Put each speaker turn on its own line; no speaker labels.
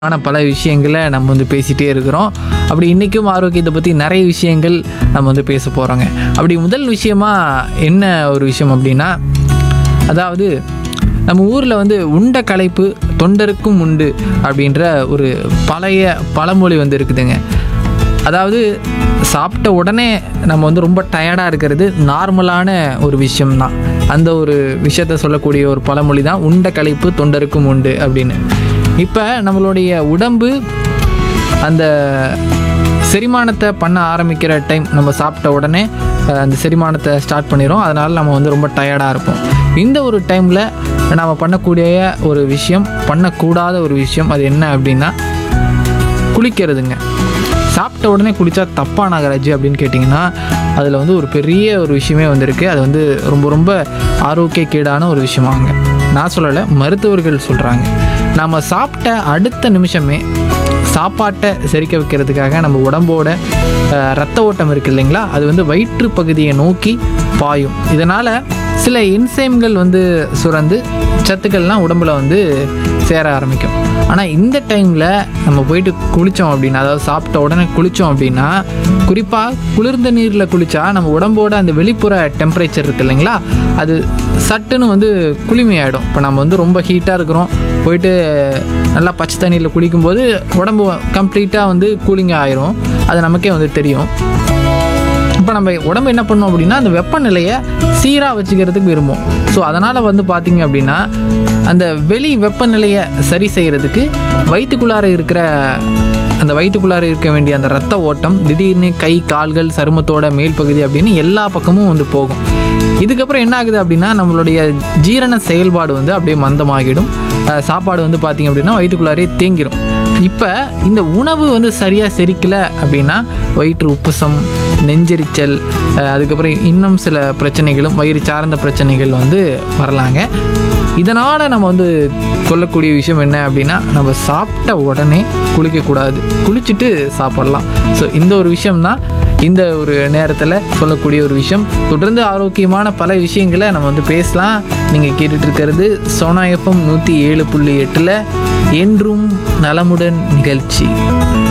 ஆன பல விஷயங்களை நம்ம வந்து பேசிகிட்டே இருக்கிறோம் அப்படி இன்றைக்கும் ஆரோக்கியத்தை பற்றி நிறைய விஷயங்கள் நம்ம வந்து பேச போகிறோங்க அப்படி முதல் விஷயமா என்ன ஒரு விஷயம் அப்படின்னா அதாவது நம்ம ஊரில் வந்து உண்ட களைப்பு தொண்டருக்கும் உண்டு அப்படின்ற ஒரு பழைய பழமொழி வந்து இருக்குதுங்க அதாவது சாப்பிட்ட உடனே நம்ம வந்து ரொம்ப டயர்டாக இருக்கிறது நார்மலான ஒரு விஷயம்தான் அந்த ஒரு விஷயத்த சொல்லக்கூடிய ஒரு பழமொழி தான் உண்ட களைப்பு தொண்டருக்கும் உண்டு அப்படின்னு இப்போ நம்மளுடைய உடம்பு அந்த செரிமானத்தை பண்ண ஆரம்பிக்கிற டைம் நம்ம சாப்பிட்ட உடனே அஹ், அந்த செரிமானத்தை ஸ்டார்ட் பண்ணிடும் அதனால் நம்ம வந்து ரொம்ப டயர்டாக இருப்போம் இந்த ஒரு டைமில் நம்ம பண்ணக்கூடிய ஒரு விஷயம் பண்ணக்கூடாத ஒரு விஷயம் அது என்ன அப்படின்னா குளிக்கிறதுங்க சாப்பிட்ட உடனே குளித்தா தப்பா நாகராஜ் அப்படின்னு கேட்டிங்கன்னா அதில் வந்து ஒரு பெரிய ஒரு விஷயமே வந்திருக்கு அது வந்து ரொம்ப ரொம்ப ஆரோக்கியக்கேடான ஒரு விஷயமாங்க நான் சொல்லலை மருத்துவர்கள் சொல்கிறாங்க நம்ம சாப்பிட்ட அடுத்த நிமிஷமே சாப்பாட்டை செரிக்க வைக்கிறதுக்காக நம்ம உடம்போட அஹ், ரத்த ஓட்டம் இருக்குது இல்லைங்களா அது வந்து வயிற்று பகுதியை நோக்கி பாயும் இதனால் சில என்சைம்கள் வந்து சுரந்து சத்துக்கள்லாம் உடம்புல வந்து சேர ஆரம்பிக்கும் ஆனால் இந்த டைமில் நம்ம போயிட்டு குளித்தோம் அப்படின்னா அதாவது சாப்பிட்ட உடனே குளித்தோம் அப்படின்னா குறிப்பாக குளிர்ந்த நீரில் குளித்தா நம்ம உடம்போட அந்த வெளிப்புற டெம்பரேச்சர் இருக்கு இல்லைங்களா அது சட்டுன்னு வந்து குளுமையாயிடும் இப்போ நம்ம வந்து ரொம்ப ஹீட்டாக இருக்கிறோம் போயிட்டு நல்லா பச்சை தண்ணியில் குளிக்கும்போது உடம்பு கம்ப்ளீட்டாக வந்து கூலிங் ஆயிரும் அது நமக்கே வந்து தெரியும் இப்போ நம்ம உடம்பு என்ன பண்ணோம் அப்படின்னா அந்த வெப்பநிலையை சீராக வச்சுக்கிறதுக்கு விரும்பும் ஸோ அதனால் வந்து பார்த்தீங்க அப்படின்னா அந்த வெளி வெப்பநிலையை சரி செய்கிறதுக்கு வயிற்றுக்குள்ளார இருக்கிற அந்த வயிற்றுக்குள்ளார இருக்க வேண்டிய அந்த ரத்த ஓட்டம் திடீர்னு கை கால்கள் சருமத்தோட மேல் பகுதி அப்படின்னு எல்லா பக்கமும் வந்து போகும் இதுக்கப்புறம் என்ன ஆகுது அப்படின்னா நம்மளுடைய ஜீரண செயல்பாடு வந்து அப்படியே மந்தமாகிடும் அஹ் சாப்பாடு வந்து பார்த்திங்க அப்படின்னா வயிற்றுக்குள்ளாரே தேங்கிடும் இப்போ இந்த உணவு வந்து சரியாக செரிக்கல அப்படின்னா வயிற்று உப்புசம் நெஞ்செரிச்சல் அஹ் அதுக்கப்புறம் இன்னும் சில பிரச்சனைகளும் வயிறு சார்ந்த பிரச்சனைகள் வந்து வரலாங்க இதனால் நம்ம வந்து கொள்ளக்கூடிய விஷயம் என்ன அப்படின்னா நம்ம சாப்பிட்ட உடனே குளிக்கக்கூடாது குளிச்சுட்டு சாப்பிடலாம் ஸோ இந்த ஒரு விஷயம்தான் இந்த ஒரு நேரத்தில் சொல்லக்கூடிய ஒரு விஷயம் தொடர்ந்து ஆரோக்கியமான பல விஷயங்களை நம்ம வந்து பேசலாம் நீங்கள் கேட்டுட்டு இருக்கிறது சோனா எஃப்எம் நூற்றி ஏழு புள்ளி எட்டில் என்றும் நலமுடன் நிகழ்ச்சி